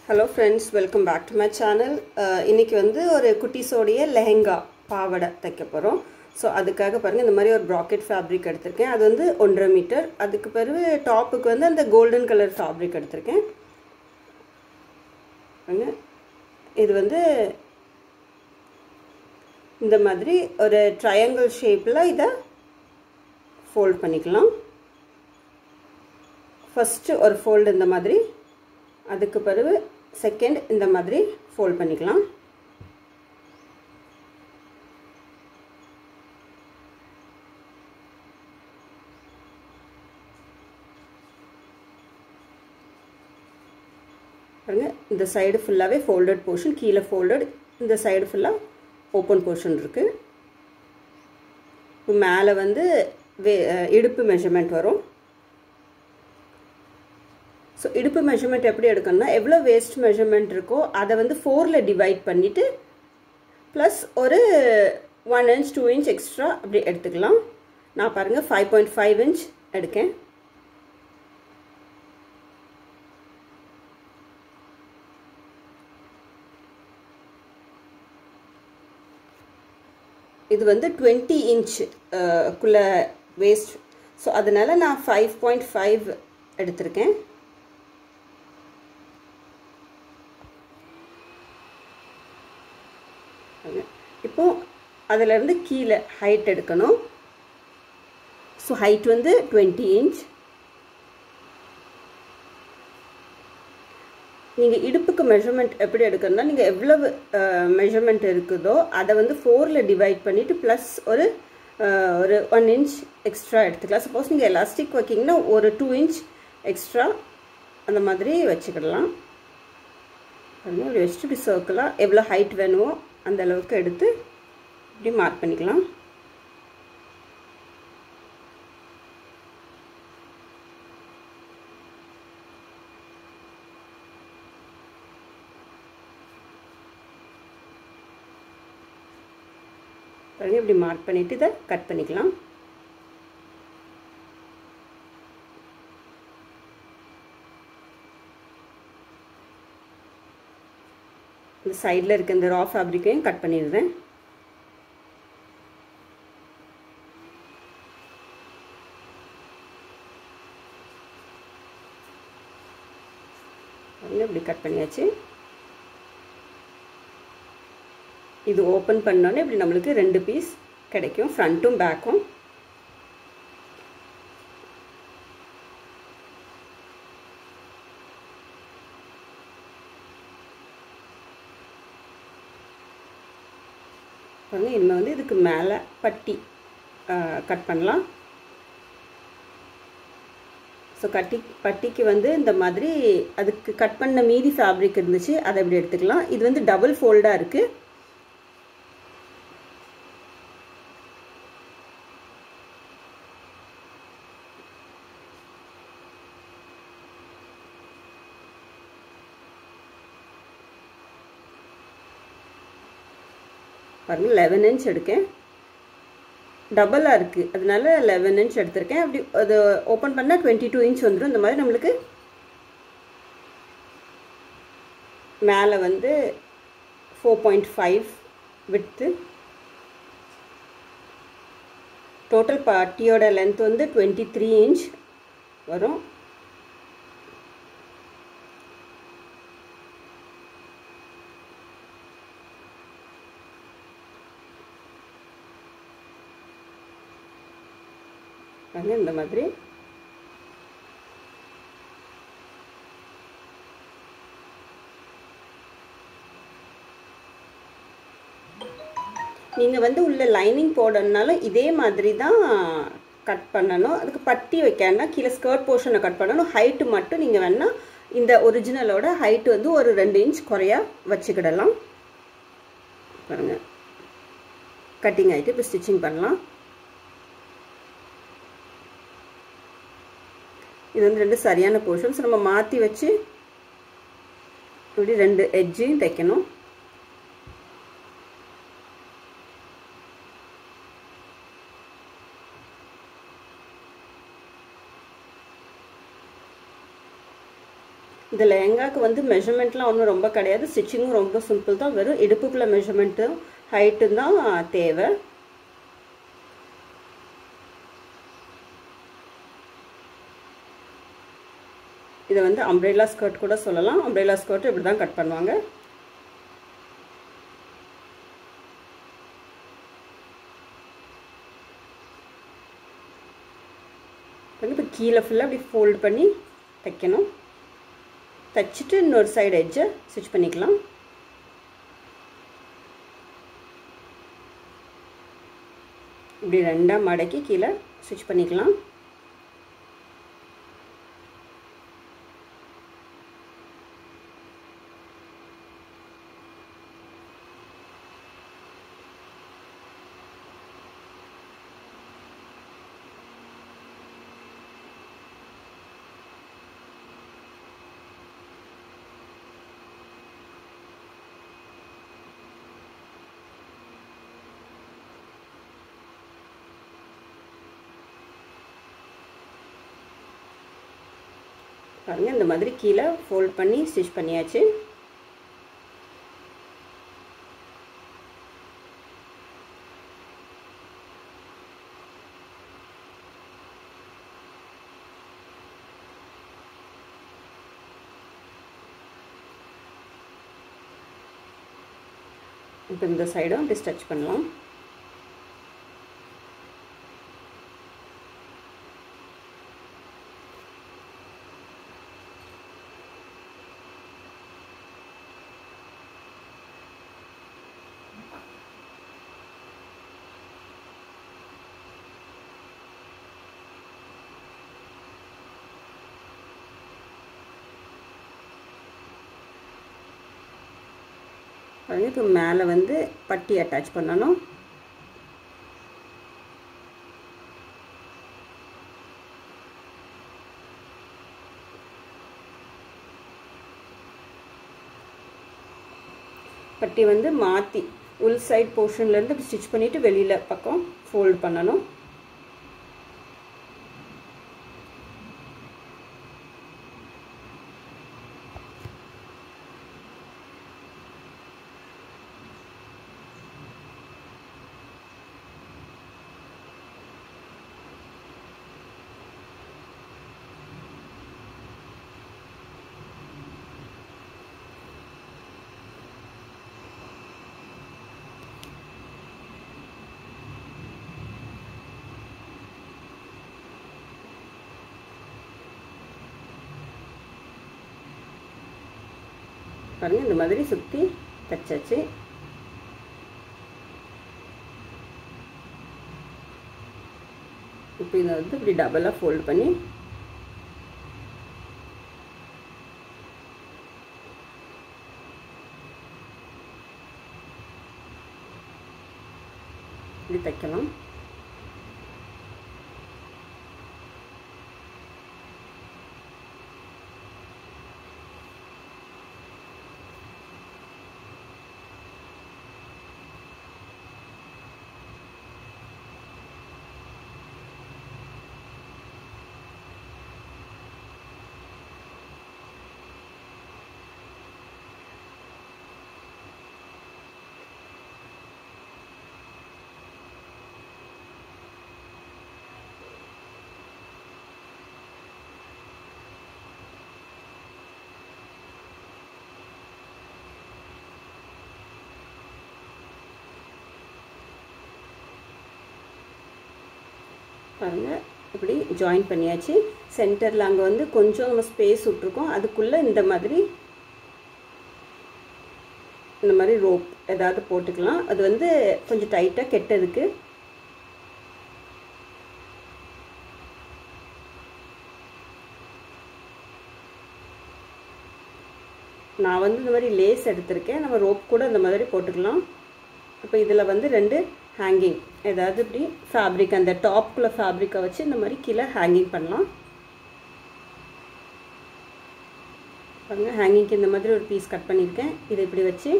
hello friends welcome back to my channel இன்றைக்கி வந்து ஒரு குட்டீஸோடைய லெஹெங்கா பாவடை தைக்க போகிறோம் ஸோ அதுக்காக பாருங்கள் இந்த மாதிரி ஒரு ப்ராக்கெட் ஃபேப்ரிக் எடுத்திருக்கேன் அது வந்து ஒன்றரை மீட்டர் அதுக்கு பிறகு டாப்புக்கு வந்து அந்த கோல்டன் கலர் ஃபேப்ரிக் எடுத்திருக்கேன் பாருங்க இது வந்து இந்த மாதிரி ஒரு ட்ரையாங்கிள் ஷேப்பில் இதை ஃபோல்ட் பண்ணிக்கலாம் ஃபஸ்ட்டு ஒரு ஃபோல்டு இந்த மாதிரி அதுக்கு பிறகு செகண்ட் இந்த மாதிரி ஃபோல்ட் பண்ணிக்கலாம் பாருங்க இந்த சைடு ஃபுல்லாகவே ஃபோல்டட் போர்ஷன் கீழே ஃபோல்டட் இந்த சைடு ஃபுல்லாக ஓப்பன் போர்ஷன் இருக்குது இப்போ மேலே வந்து வே இடுப்பு மெஷர்மெண்ட் வரும் ஸோ இடுப்பு மெஷர்மெண்ட் எப்படி எடுக்கணும்னா எவ்வளோ வேஸ்ட் மெஷர்மெண்ட் இருக்கோ அதை வந்து ஃபோரில் டிவைட் பண்ணிவிட்டு ப்ளஸ் ஒரு one inch two inch extra அப்படி எடுத்துக்கலாம் நான் பாருங்கள் ஃபைவ் பாயிண்ட் ஃபைவ் இன்ச் எடுக்கேன் இது வந்து டுவெண்ட்டி இன்ச் குள்ள வேஸ்ட் ஸோ அதனால் நான் ஃபைவ் பாயிண்ட் ஃபைவ் எடுத்திருக்கேன் இப்போ அதிலேருந்து கீழே ஹைட் எடுக்கணும் ஸோ ஹைட் வந்து டுவெண்ட்டி இன்ச் நீங்கள் இடுப்புக்கு மெஷர்மெண்ட் எப்படி எடுக்கணும்னா நீங்கள் எவ்வளவு மெஷர்மெண்ட் இருக்குதோ அதை வந்து ஃபோரில் டிவைட் பண்ணிவிட்டு ப்ளஸ் ஒரு ஒரு ஒன் இன்ச் எக்ஸ்ட்ரா எடுத்துக்கலாம் சப்போஸ் நீங்கள் எலாஸ்டிக் வைக்கிங்கன்னா ஒரு டூ இன்ச் எக்ஸ்ட்ரா அந்த மாதிரி வச்சுக்கிடலாம் பாருங்கள் இப்படி வச்சுட்டு இப்படி சர்க்கிளாக எவ்வளோ ஹைட் வேணுமோ அந்த அளவுக்கு எடுத்து இப்படி மார்க் பண்ணிக்கலாம் பாருங்க இப்படி மார்க் பண்ணிவிட்டு இதை கட் பண்ணிக்கலாம் இந்த சைடில் இருக்க இந்த ரா ஃபேப்ரிக்கையும் கட் பண்ணிடுறேன் இப்படி கட் பண்ணியாச்சு இது ஓப்பன் பண்ணோன்னே இப்படி நம்மளுக்கு ரெண்டு பீஸ் கிடைக்கும் ஃப்ரண்ட்டும் பேக்கும் பாருங்கள் இனிமேல் வந்து இதுக்கு மேலே பட்டி கட் பண்ணலாம் ஸோ கட்டி பட்டிக்கு வந்து இந்த மாதிரி அதுக்கு கட் பண்ண மீதி ஃபேப்ரிக் இருந்துச்சு அதை இப்படி எடுத்துக்கலாம் இது வந்து டபுள் ஃபோல்டாக இருக்குது பாருங்கள் லெவன் இன்ச் எடுக்கேன் டபுளாக இருக்குது அதனால லெவன் இன்ச் எடுத்திருக்கேன் அப்படி அது ஓப்பன் பண்ணால் டுவெண்ட்டி டூ இன்ச் வந்துடும் இந்த மாதிரி நம்மளுக்கு மேலே வந்து ஃபோர் பாயிண்ட் ஃபைவ் விட்டு டோட்டல் பட்டியோட லென்த் வந்து டுவெண்ட்டி த்ரீ இன்ச் வரும் பாருங்க இந்த மாதிரி நீங்கள் வந்து உள்ள லைனிங் போடணுனாலும் இதே மாதிரி தான் கட் பண்ணணும் அதுக்கு பட்டி வைக்கணும்னா கீழே ஸ்கர்ட் போர்ஷனை கட் பண்ணணும் ஹைட்டு மட்டும் நீங்கள் வேணால் இந்த ஒரிஜினலோட ஹைட்டு வந்து ஒரு ரெண்டு இன்ச் குறையா வச்சுக்கிடலாம் பாருங்கள் கட்டிங் ஆகிட்டு இப்போ ஸ்டிச்சிங் பண்ணலாம் இது வந்து ரெண்டு சரியான போர்ஷன்ஸ் நம்ம மாற்றி வச்சு இப்படி ரெண்டு எட்ஜையும் தைக்கணும் இந்த லெஹங்காக்கு வந்து மெஷர்மெண்ட்லாம் ஒன்றும் ரொம்ப கிடையாது ஸ்டிச்சிங்கும் ரொம்ப சிம்பிள் தான் வெறும் இடுப்புக்குள்ள மெஷர்மெண்ட்டும் ஹைட்டும் தான் தேவை இதை வந்து அம்ப்ரெல்லா ஸ்கர்ட் கூட சொல்லலாம் அம்ப்ரெல்லா ஸ்கர்ட் இப்படி தான் கட் பண்ணுவாங்க இப்போ கீழே ஃபுல்லாக அப்படி ஃபோல்ட் பண்ணி தைக்கணும் தைச்சிட்டு இன்னொரு சைடு எட்ஜை ஸ்டிச் பண்ணிக்கலாம் இப்படி ரெண்டாக மடக்கி கீழே ஸ்டிச் பண்ணிக்கலாம் பாருங்கள் இந்த மாதிரி கீழே ஃபோல்ட் பண்ணி ஸ்டிச் பண்ணியாச்சு இப்போ இந்த சைடும் அப்படி ஸ்டிச் பண்ணலாம் பாருங்க இப்போ மேலே வந்து பட்டி அட்டாச் பண்ணணும் பட்டி வந்து மாற்றி உள் சைட் போர்ஷன்லேருந்து இப்படி ஸ்டிச் பண்ணிவிட்டு வெளியில் பக்கம் ஃபோல்ட் பண்ணணும் பாருங்கள் இந்த மாதிரி சுற்றி தைச்சாச்சு இப்போ இதை வந்து இப்படி டபுளாக ஃபோல்ட் பண்ணி இப்படி தைக்கலாம் பாருங்கள் இப்படி ஜாயின் பண்ணியாச்சு சென்டரில் அங்கே வந்து கொஞ்சம் நம்ம ஸ்பேஸ் விட்ருக்கோம் அதுக்குள்ளே இந்த மாதிரி இந்த மாதிரி ரோப் ஏதாவது போட்டுக்கலாம் அது வந்து கொஞ்சம் டைட்டாக கெட்டதுக்கு நான் வந்து இந்த மாதிரி லேஸ் எடுத்திருக்கேன் நம்ம ரோப் கூட இந்த மாதிரி போட்டுக்கலாம் இப்போ இதில் வந்து ரெண்டு ஹேங்கிங் ஏதாவது இப்படி ஃபேப்ரிக் அந்த டாப்குள்ளே ஃபேப்ரிக்கை வச்சு இந்த மாதிரி கீழே ஹேங்கிங் பண்ணலாம் பாருங்கள் ஹேங்கிங்க்கு இந்த மாதிரி ஒரு பீஸ் கட் பண்ணியிருக்கேன் இதை இப்படி வச்சு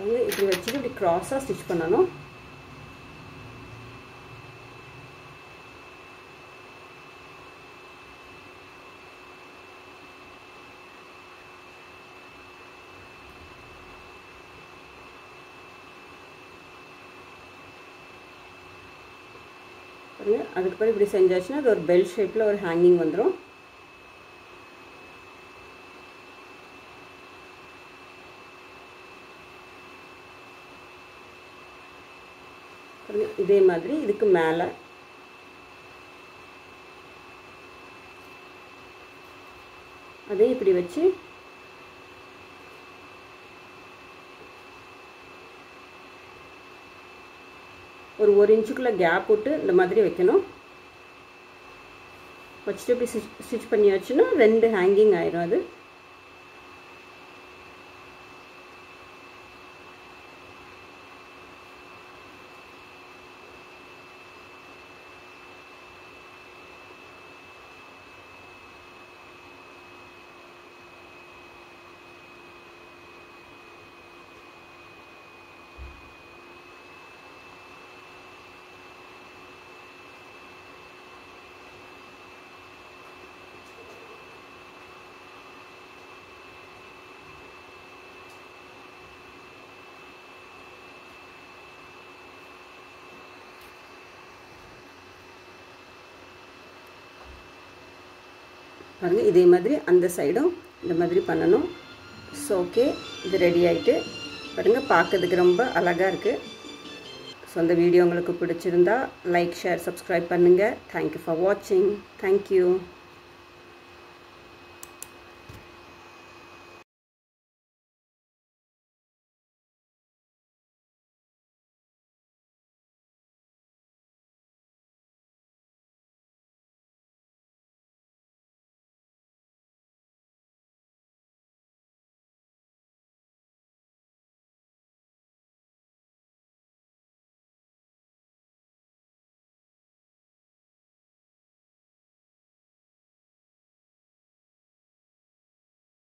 பாருங்க இப்படி வச்சுட்டு இப்படி க்ராஸாக ஸ்டிச் பண்ணணும் பாருங்க அதுக்கப்புறம் இப்படி செஞ்சாச்சுன்னா அது ஒரு பெல் ஷேப்பில் ஒரு ஹேங்கிங் வந்துடும் பாருங்க இதே மாதிரி இதுக்கு மேலே அதே இப்படி வச்சு ஒரு ஒரு இன்ச்சுக்குள்ளே கேப் விட்டு இந்த மாதிரி வைக்கணும் வச்சுட்டு இப்படி ஸ்டிச் ஸ்டிச் பண்ணியாச்சுன்னா ரெண்டு ஹேங்கிங் ஆயிரும் அது பாருங்கள் இதே மாதிரி அந்த சைடும் இந்த மாதிரி பண்ணணும் ஸோ ஓகே இது ரெடி ஆகிட்டு பாருங்கள் பார்க்கறதுக்கு ரொம்ப அழகாக இருக்குது ஸோ அந்த வீடியோ உங்களுக்கு பிடிச்சிருந்தா லைக் ஷேர் சப்ஸ்கிரைப் பண்ணுங்கள் தேங்க்யூ ஃபார் வாட்சிங் தேங்க்யூ